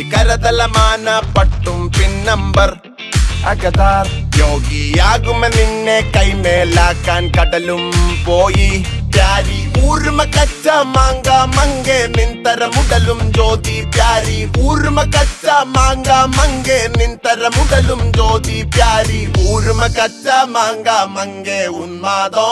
കരതലമാന പട്ടും പിന്നമ്പർ അകതാർ യോഗിയാകുമ നിന്നെ കൈമേലാക്കാൻ കടലും പോയി പ്യാരി ഊർമ കച്ച മാങ്ക മങ്കെ നിന്തര മുടലും ജ്യോതി പ്യാരി ഊർമ കച്ച മാങ്ക മങ്കെ നിന്തര മുടലും ജ്യോതി പ്യാരി ഊർമ കച്ച മാങ്ക മങ്കെ ഉന്മാദോ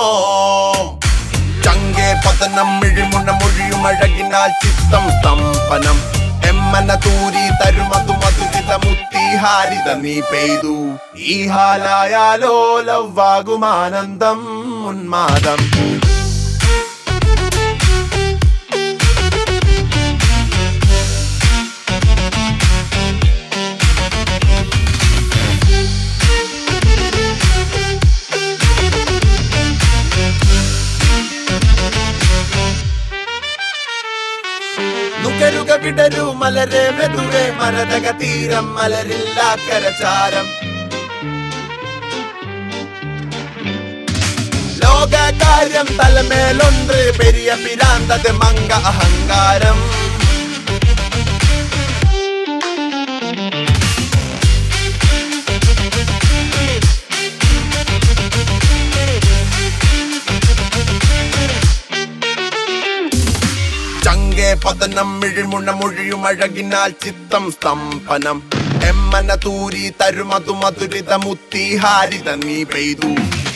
ചങ്കെ പതനം മിഴിമുണ മൊഴിയും അഴകിനാൽ ചിത്തം സ്തംഭനം എമ്മന തൂരി തരുമതു മധുരിത മുത്തി ഹാരിത നീ പെയ്തു ഈ ഹാലായാലോ ലവ്വാകുമാനന്ദം ഉന്മാദം നുകരുക വിടരു മലരെ മെതുവെ മരതക തീരം മലരില്ല കരചാരം ലോക കാര്യം തലമേലൊன்று പെരിയ പിരാന്തത് മങ്ക അഹങ്കാരം ചങ്കെ പതനം മിഴിമുണ മൊഴിയും അഴകിനാൽ ചിത്തം സ്തംഭനം എമ്മന തൂരി തരുമതു മധുരിത മുത്തി ഹാരിത നീ പെയ്തു